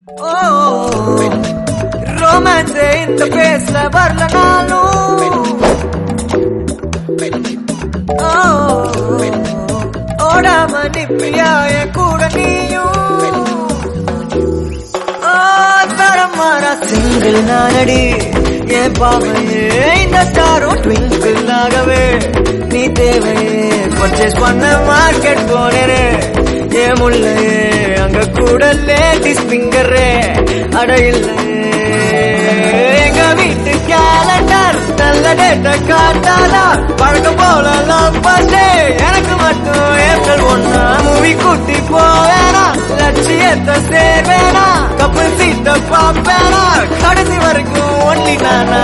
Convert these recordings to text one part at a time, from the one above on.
Romance இந்த பேஸ்ல வரலனாலும் ஓ, ஓடாம நிப்பியா என் கூட நீயும் ஓ, தரம் மாறா சிங்கிள் நானடி என் பாவையே இந்த ஸ்டாரும் ட்விங்கிள் ஆகவே நீ தேவையே பர்ச்சேஸ் பண்ண மார்க்கெட் போனேனே ஏன் முள்ளையே அங்க கூட லேடிஸ் பிங்கரே அட இல்லையே எங்க வீட்டு கேலண்டர் நல்ல டேட்ட காட்டாதா பழக்கம் போல லவ் பண்ணே எனக்கு மட்டும் ஏப்ரல் ஒண்ணா மூவி கூட்டி போவேனா லட்சியத்தை சேர்வேனா கப்பல் சீட்ட பாப்பேனா கடைசி வரைக்கும் ஒன்லி நானா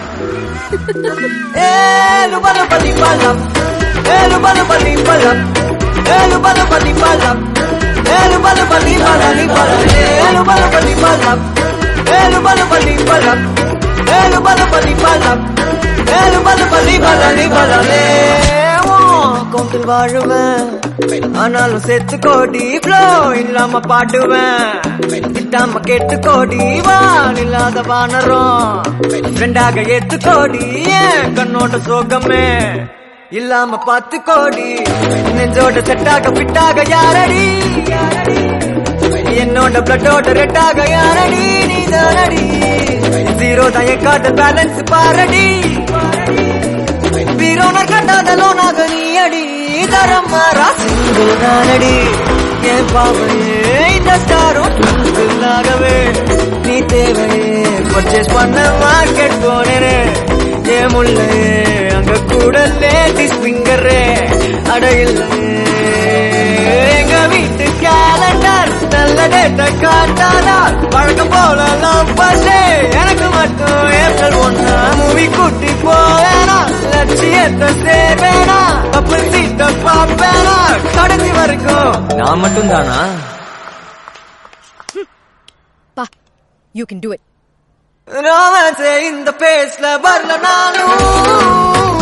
ஏழு பல பதி பள்ளம் ஏழு பல பதி பள்ளம் ஏழு பல பதி பள்ளம் ஏழு பல பதி பழனி பழம் ஏழு பல பதி பள்ளம் ஏழு பல பதி பள்ளம் ஏழு பல பதி பள்ளம் ஏழு பல பதி பழனி பழனே கோட்டில் வாழுவேன் ஆனாலும் செத்து கோடி ஃப்ளோ இல்லாம பாடுவேன் திட்டாம கேட்டு கோடி வான் இல்லாத வானரும் ரெண்டாக ஏத்து கோடி ஏன் கண்ணோட சோகமே இல்லாம பத்து கோடி நெஞ்சோட செட்டாக பிட்டாக யாரடி என்னோட பிளட்டோட ரெட்டாக யாரடி நீ தானடி ஜீரோ தான் என் காட்டு பேலன்ஸ் பாரடி வீரோனர் கண்டாத லோனாக நீ அடி தரம் மாறா சிங்கிள் நானடி என் பாவையே இந்த ஸ்டாரும் ட்விங்கிளாகவே நீ தேவையே பர்ச்சேஸ் பண்ண மார்க்கெட் போனேனே ஏன் முள்ளையே அங்க கூட லேடிஸ் பிங்கரே அட இல்லையே எங்க வீட்டு கேலண்டர் நல்ல டேட்ட காட்டாதா பழக்கம் போல லவ் பண்ணே எனக்கு மட்டும் ஏப்ரல் ஒண்ணா மூவி கூட்டி போவேனா லட்சியத்தை சேர்வேனா கப்பல் சீட்ட பாப்பேனா கடைசி வரைக்கும் நான் மட்டும் தானா பா you can do it romance இந்த பேஸ்ல வரல நானும்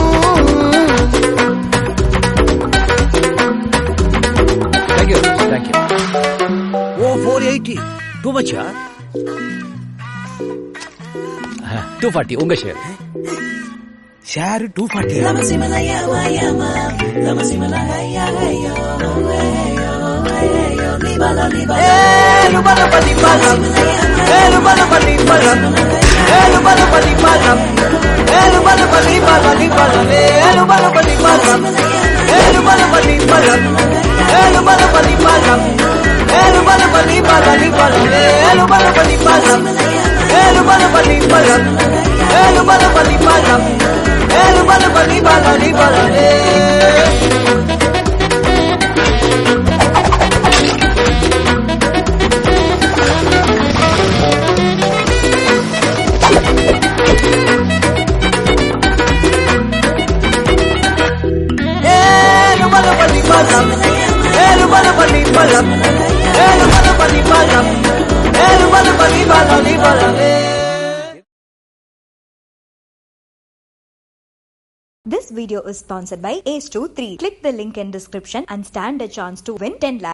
Thank you. Thank you. Oh, 480. Too much, huh? 240 உங்க ஷேர் ஷேர் 240 ஏழு பல பதி பலம் ஏழு பல பதி பலம் ஏழு பல பதி பலம் ஏழு பல பதி பலி பலம் ஏழு பல பதி பலம் ஏழு பல பதி பலம் ஏழு பல பதி பலம் ஏழு பல பதி பலி பலம் ஏழு பல பதி பலம் ஏழு பல பதி பலம் ஏழு பல பதி பலம் ஏழு பல பதி பலி பலம் ஏழு பல பதி பலம் ஏழு பல பதி பலம் ஏழு பல பதி பலம் ஏழு பல பதி பலி பலமே This video is sponsored by Ace23. Click the link in description and stand a chance to win 10 lakhs.